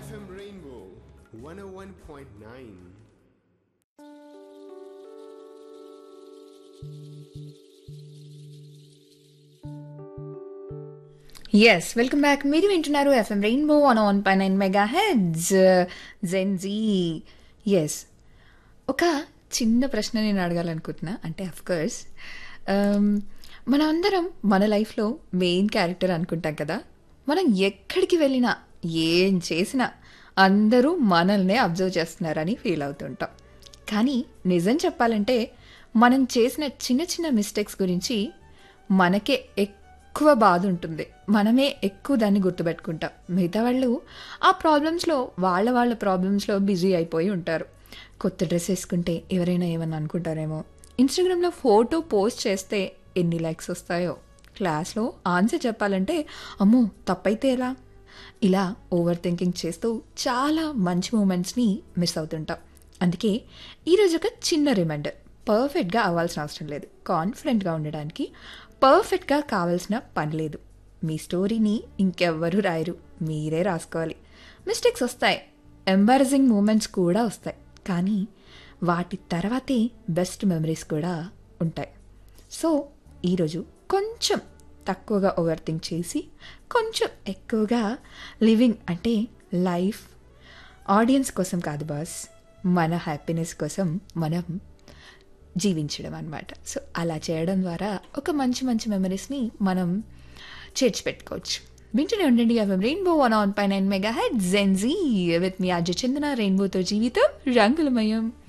FM Rainbow 101.9. Yes welcome back మీరు వింటున్నారు FM Rainbow one one పై nine mega heads Gen Z yes ఒక చిన్న ప్రశ్న నేను అడగాలనుకుంటున్నా అంటే కోర్స్ మనం అందరం మన లైఫ్లో మెయిన్ క్యారెక్టర్ అనుకుంటాం కదా మనం ఎక్కడికి వెళ్ళినా ఏం చేసినా అందరూ మనల్నే అబ్జర్వ్ చేస్తున్నారని ఫీల్ అవుతుంటాం కానీ నిజం చెప్పాలంటే మనం చేసిన చిన్న చిన్న మిస్టేక్స్ గురించి మనకే ఎక్కువ బాధ ఉంటుంది మనమే ఎక్కువ దాన్ని గుర్తుపెట్టుకుంటాం మిగతా వాళ్ళు ఆ ప్రాబ్లమ్స్లో వాళ్ళ వాళ్ళ ప్రాబ్లమ్స్లో బిజీ అయిపోయి ఉంటారు కొత్త డ్రెస్ వేసుకుంటే ఎవరైనా ఏమన్నా అనుకుంటారేమో ఇన్స్టాగ్రామ్లో ఫోటో పోస్ట్ చేస్తే ఎన్ని లైక్స్ వస్తాయో క్లాస్లో ఆన్సర్ చెప్పాలంటే అమ్మో తప్పైతే ఎలా ఇలా ఓవర్ థింకింగ్ చేస్తూ చాలా మంచి మూమెంట్స్ని మిస్ అవుతుంటాం అందుకే ఈరోజు ఒక చిన్న రిమైండర్ పర్ఫెక్ట్గా అవ్వాల్సిన అవసరం లేదు కాన్ఫిడెంట్గా ఉండడానికి పర్ఫెక్ట్గా కావాల్సిన పని లేదు మీ స్టోరీని ఇంకెవ్వరూ రాయరు మీరే రాసుకోవాలి మిస్టేక్స్ వస్తాయి ఎంబారసింగ్ మూమెంట్స్ కూడా వస్తాయి కానీ వాటి తర్వాతే బెస్ట్ మెమరీస్ కూడా ఉంటాయి సో ఈరోజు కొంచెం తక్కువగా ఓవర్ థింక్ చేసి కొంచెం ఎక్కువగా లివింగ్ అంటే లైఫ్ ఆడియన్స్ కోసం కాదు బాస్ మన హ్యాపీనెస్ కోసం మనం జీవించడం అనమాట సో అలా చేయడం ద్వారా ఒక మంచి మంచి మెమరీస్ని మనం చేర్చిపెట్టుకోవచ్చు వింటూనే ఉండండి ఎఫ్ఎం రెయిన్బో వన్ ఆన్ పై nine mega head Gen Z with me Ajay Chandana రెయిన్బోతో జీవితం రంగులమయం